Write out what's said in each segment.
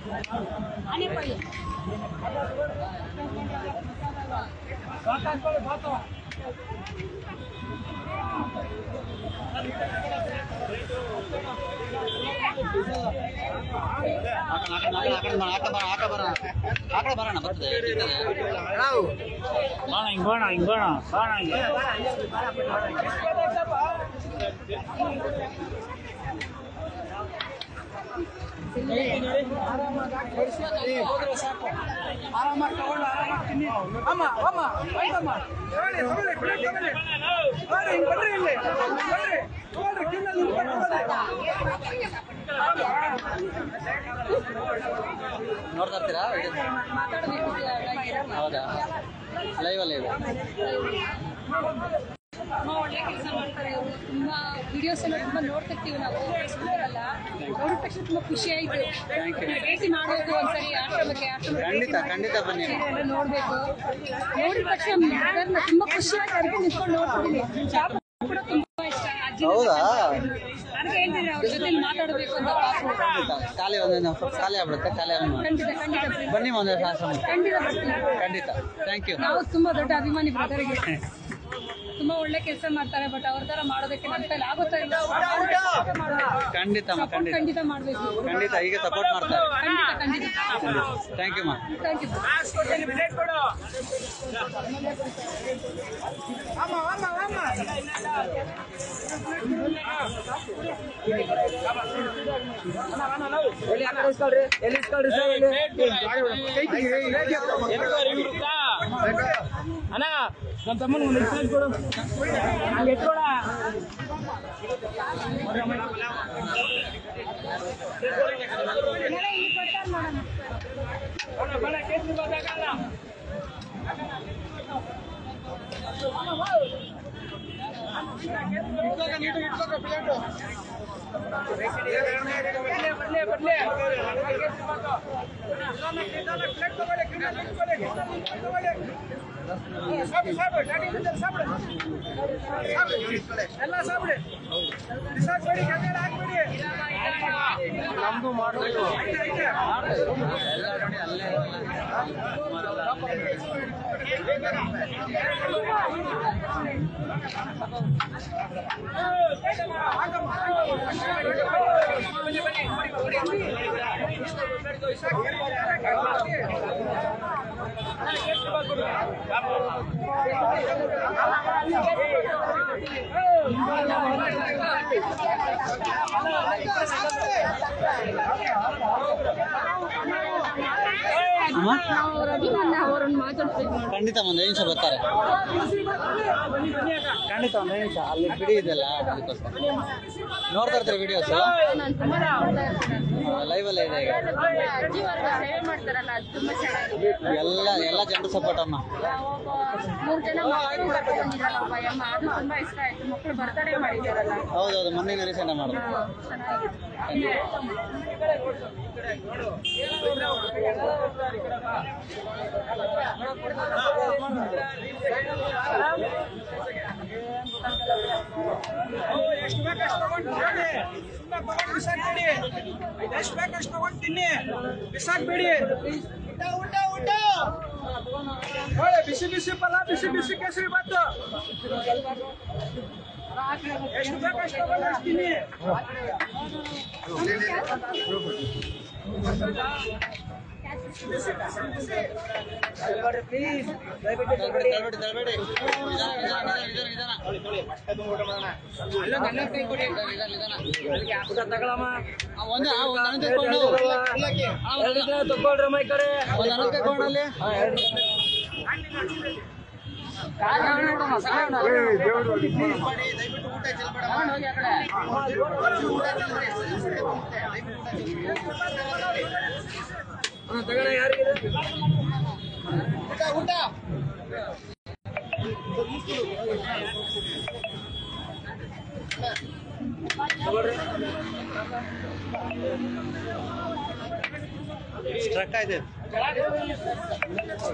ಬಾಣ ಹಿಂಗ್ ಬಾಣ ಹಿಂಗ್ ಬಾಣ ಬಾಣ ಹಿಂಗೆ ಅಮ್ಮ ಅಮ್ಮ ಆಯ್ತಮ್ಮ ತಗೊಳ್ಳಿ ತಗೊಳ್ಳಿ ಪ್ಲೇಟ್ ತಗೊಳ್ಳಿ ಬರ್ರಿ ಹಿಂಗ್ ಬರ್ರಿ ಇಲ್ಲಿ ಬರ್ರಿ ತಗೊಳ್ರಿ ಕಿನ್ನಲ್ಲಿ ನಿಂತ್ಕೊಂಡು ತಗೊಳ್ಳಿ. ನೋಡ್ತಾ ಇರ್ತೀರಾ ಹೌದಾ ಲೈವ್ ಅಲ್ಲಿ ಇದೆ ತುಂಬಾ ಒಳ್ಳೆ ಕೆಲಸ ಮಾಡ್ತಾರೆ ಅವರು ತುಂಬಾ ವಿಡಿಯೋಸ್ ಎಲ್ಲ ತುಂಬಾ ನೋಡ್ತಿರ್ತೀವಿ ನಾವು ಫೇಸ್ಬುಕ್ಕಲ್ಲ ನೋಡಿದ ತಕ್ಷಣ ತುಂಬಾ ಖುಷಿ ಆಯ್ತು Thank you. ಭೇಟಿ ಮಾಡೋದು ಒಂದ್ಸರಿ ಆಶ್ರಮಕ್ಕೆ ಆಶ್ರಮಕ್ಕೆ ಖಂಡಿತ, ಭೇಟಿ ಮಾಡಿ ಖಂಡಿತ ಬನ್ನಿ. ಎಲ್ಲ ನೋಡ್ಬೇಕು ನೋಡಿದ ತಕ್ಷಣ ಮದರ್ನ ತುಂಬಾ ಖುಷಿ ಆಗಿ ಅದಕ್ಕೆ ನಿಂತ್ಕೊಂಡು ನೋಡ್ತಿದ್ದೀನಿ ಶಾಪ ಕೂಡ ತುಂಬಾ ಇಷ್ಟ ಅಜ್ಜಿ ಹೌದಾ? ಅದಕ್ಕೆ ಹೇಳ್ತೀನಿ ಅವ್ರ ಜೊತೆ ಮಾತಾಡಬೇಕು ಅಂತ ಪಾಪು. ಖಂಡಿತ ಖಾಲಿ ಒಂದು ಸ್ವಲ್ಪ ಖಾಲಿ ಆಗ್ಬಿಡುತ್ತೆ ಖಾಲಿ ಆದ್ಮೇಲೆ ಖಂಡಿತ ಖಂಡಿತ please. ಬನ್ನಿ ಒಂದೇ ಆಶ್ರಮ ಖಂಡಿತ ಬರ್ತೀನಿ ಖಂಡಿತ ಥ್ಯಾಂಕ್ ಯು ನಾವು ತುಂಬಾ ದೊಡ್ಡ ಅಭಿಮಾನಿ ಬ್ರದರ್ಗೆ ತುಂಬಾ ಒಳ್ಳೆ ಕೆಲಸ ಮಾಡ್ತಾರೆ ಬಟ್ ಅವ್ರ ತರ ಮಾಡೋದಕ್ಕೆ ನಮ್ಮ ಕೈಲಿ ಆಗುತ್ತಾ ಇಲ್ಲ ಖಂಡಿತ ಅಮ್ಮ, Support ಖಂಡಿತ ಖಂಡಿತ ಮಾಡ್ಬೇಕು ಖಂಡಿತ ಹೀಗೆ ಸಪೋರ್ಟ್ ಮಾಡ್ತಾರೆ ಖಂಡಿತ ಖಂಡಿತ ಥ್ಯಾಂಕ್ ಯು ಮಾ ಥ್ಯಾಂಕ್ ಯು ಗ್ಲಾಸ್ ಕೊಡ್ತೀನಿ ಪ್ಲೇಟ್ ಕೊಡು ಅಮ್ಮ ಅಮ್ಮ ಅಮ್ಮ ಎಲ್ಲಿ ಆ ಕಡೆ ಇಸ್ಕೊಳ್ರಿ ಎಲ್ಲಿ ಇಸ್ಕೊಳ್ರಿ ಸರ್ ಎಲ್ಲಿ ಕೈ ತೆಗೀರಿ, ಹೇಗೆ ಅಣ್ಣ ನಮ್ಮ ತಮ್ಮನ ಒಂದು ಎಕ್ಸೈಸ್ ಕೊಡು ಹಂಗೆ ಎತ್ಕೊಳ ಬರ್ಲಿ ಬರ್ಲಿ ಪ್ಲೇಟ್ ತಗೊಳ್ಳಿ ಕಿಂಡಲ್ ನಿಂತ್ಕೊಳ್ಳಿ ಕಿಂಡಲ್ ನಿಂತ್ಕೊಳ್ಳಿ ತಗೊಳ್ಳಿ ಸಾಕು ಸಾಕು ಗಾಡಿ ನಿಂತಲ್ಲಿ ಸಾಬಿಡು ಸಾಬಿಡು ಎಲ್ಲ ಸಾಬಿಡಿ ಬಿಸಾಕ್ಬೇಡಿ ಕೆಳಗಡೆ ಹಾಕ್ಬೇಡಿ ನಮ್ದು ಮಾಡಬೇಕು ಅಮ್ಮ ನಾವು ಅವ್ರ ಅಭಿಮಾನ ಅವರನ್ನು ಮಾತಾಡ್ಬೇಕು ಖಂಡಿತ ಒಂದು ನಿಮಿಷ ಬರ್ತಾರೆ ಖಂಡಿತ ಒಂದು ನಿಮಿಷ ಅಲ್ಲಿ ಬಿಡಿ ಇದೆಲ್ಲ ಅದಕ್ಕೋಸ್ಕರ ನೋಡ್ತಾ ಇರ್ತೀರಿ ವಿಡಿಯೋಸ್ ನಾನು ತುಂಬಾ ನೋಡ್ತಾ ಇರ್ತೀನಿ. ಲೈವ್ ಅಲ್ಲೇ ಇದೆ ಈಗ ಅಜ್ಜಿ ವರ್ಗ ಸೇವೆ ಮಾಡ್ತಾರಲ್ಲ ಅದು ತುಂಬಾ ಚೆನ್ನಾಗಿದೆ ಎಲ್ಲ ಎಲ್ಲ ಜನರು ಸಪೋರ್ಟ್ ಅಮ್ಮ ಒಬ್ಬ ಮೂರ್ ಜನ ಮಕ್ಕಳು ಕರ್ಕೊಂಡ್ ಬಂದಿರಲ್ಲ ಒಬ್ಬ ಯಮ್ಮ ಅದು ತುಂಬಾ ಇಷ್ಟ ಆಯ್ತು ಮಕ್ಕಳು ಬರ್ತಡೇ ಮಾಡಿದಾರಲ್ಲ ಹೌದೌದು ಮೊನ್ನೆ ರೀಸೆಂಟ್ ಮಾಡಿದ್ರು ಚೆನ್ನಾಗಿದೆ ಎಷ್ಟು ಬೇಕಷ್ಟು ತಗೊಂಡು ತಿನ್ನಿ ಸುಮ್ಮನೆ ತಗೊಂಡು ಬಿಸಾಕ್ಬೇಡಿ ಎಷ್ಟು ಬೇಕಷ್ಟು ತಗೊಂಡು ತಿನ್ನಿ ಬಿಸಾಕ್ಬೇಡಿ ಊಟ ಊಟ ಊಟ ನೋಡಿ ಬಿಸಿ ಬಿಸಿ ಪಲ್ಲ ಬಿಸಿ ಬಿಸಿ ಕೇಸರಿ ಬಾತು ಎಷ್ಟು ಬೇಕಷ್ಟು ತಗೊಂಡು ಅಷ್ಟು ತಿನ್ನಿ ಪ್ಲೀಸ್ ದಯವಿಟ್ಟು ತಳ್ಬೇಡಿ ತಳ್ಬೇಡಿ ತಳ್ಬೇಡಿ ನಿಧಾನ ನಿಧಾನ ನಿಧಾನ ನಿಧಾನ ನಿಧಾನ ನಿಧಾನ ನಿಧಾನ ಊಟ ತಗೊಳಮ್ಮ ಆ, ಒಂದು ಆ, ಒಂದು ಹಣ್ಣು ತೆಕ್ಕೊಂಡು ಆ, ಒಂದು ಎರಡು ತಗೊಳ್ರಿ ಮೈ ಕಡೆ ಒಂದು ಹಣ್ಣು ತೆಕ್ಕೊಂಡು ಅಲ್ಲಿ ತಗೊಳ್ಳಿ ಯಾರಿಗೆ ಸ್ಟ್ರಕ್ ಆಯ್ತು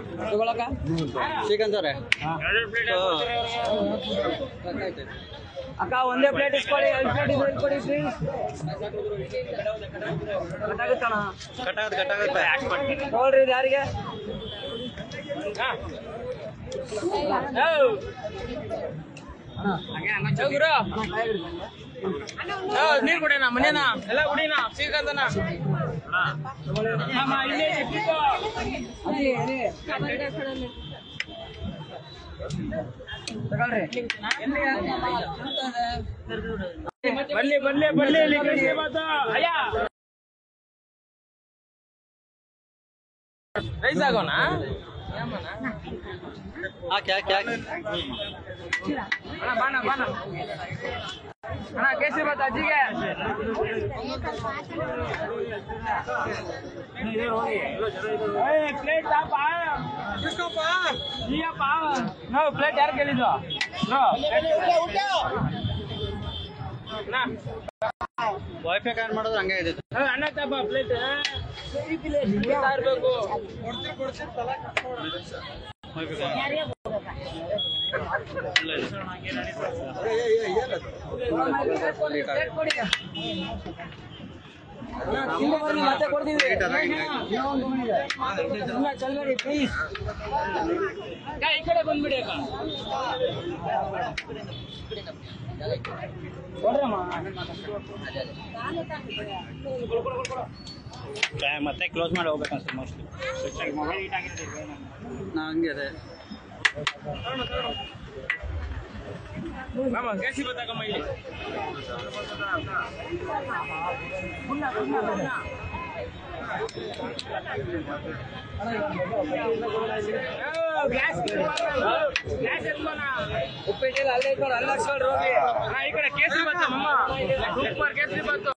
ಶ್ರೀಕಾಂತ್ ಅವರೇ ಸ್ಟ್ರಕ್ ಆಯ್ತು ಅಕ್ಕ ಒಂದೇ ಪ್ಲೇಟ್ ಇಸ್ಕೊಳ್ಳಿ ಎರಡು ಪ್ಲೇಟ್ ಇದು ಇಟ್ಕೊಡಿ ಪ್ಲೀಸ್ ಕಟ್ಟಾಗುತ್ತಣ ಕಟ್ಟಾಗುತ್ತೆ ಕಟ್ಟಾಗುತ್ತೆ ನೋಡ್ರಿ ಇದು ಯಾರಿಗೆ ನೀರ್ ಕುಡಿಯೋಣ ಮನೇನ ಎಲ್ಲ ಕುಡಿಯೋಣ ಶ್ರೀಕಾಂತನ ತಗೊಳ್ರಿ ಬನ್ನಿ ಬನ್ನಿ ಬನ್ನಿ ಇಲ್ಲಿ ಕೇಸರಿ ಬಾತು. ಅಯ್ಯ ರೈಸ್ ಆಗೋಣ ಹಾಕಿ ಹಾಕಿ ಹಾಕಿ ಅಣ್ಣ ಬಾಣ ಬಾಣ ಅಣ್ಣ ಕೇಸರಿ ಬಾತ್ ಅಜ್ಜಿಗೆ ಪ್ಲೇಟ್ ನಾವು ಪ್ಲೇಟ್ ಯಾರು ಕೇಳಿದ್ವು ವೈಫೈ ಆನ್ ಮಾಡಿದ್ರೆ ಹಂಗೆ ಇದೆ ಅಣ್ಣ ತಪ್ಪ ಪ್ಲೇಟ್ ಇರ್ಬೇಕು ಮತ್ತೆ ಕೊಡ್ತೀವಿ ಚಲ್ಬೇಡಿ ಪ್ಲೀಸ್ ಈ ಕಡೆ ಬಂದ್ಬಿಡಿ ಅಕ್ಕ ಕೊಡ್ರಮ್ಮ ಮತ್ತೆ ಕ್ಲೋಸ್ ಮಾಡಿ ಹೋಗ್ಬೇಕು ಅನ್ಸುತ್ತೆ ಮೋಸ್ಟ್ಲಿ ನಾ ಹಂಗೆ ಅದೇ ಮಾಮ ಕೇಸಿ ಬತ್ತಾಕಮ್ಮ ಇಲ್ಲಿ ಉಪ್ಪಿಟ್ಟಿಲ್ಲ ಅಲ್ಲೇ ಇಟ್ಕೊಂಡು ಅಲ್ಲ ಹೋಗಿ ಈ ಕಡೆ ಕೇಸರಿ ಬತ್ತ ಮಮ್ಮ ಸೂಪರ್ ಕೇಸರಿ ಬತ್ತು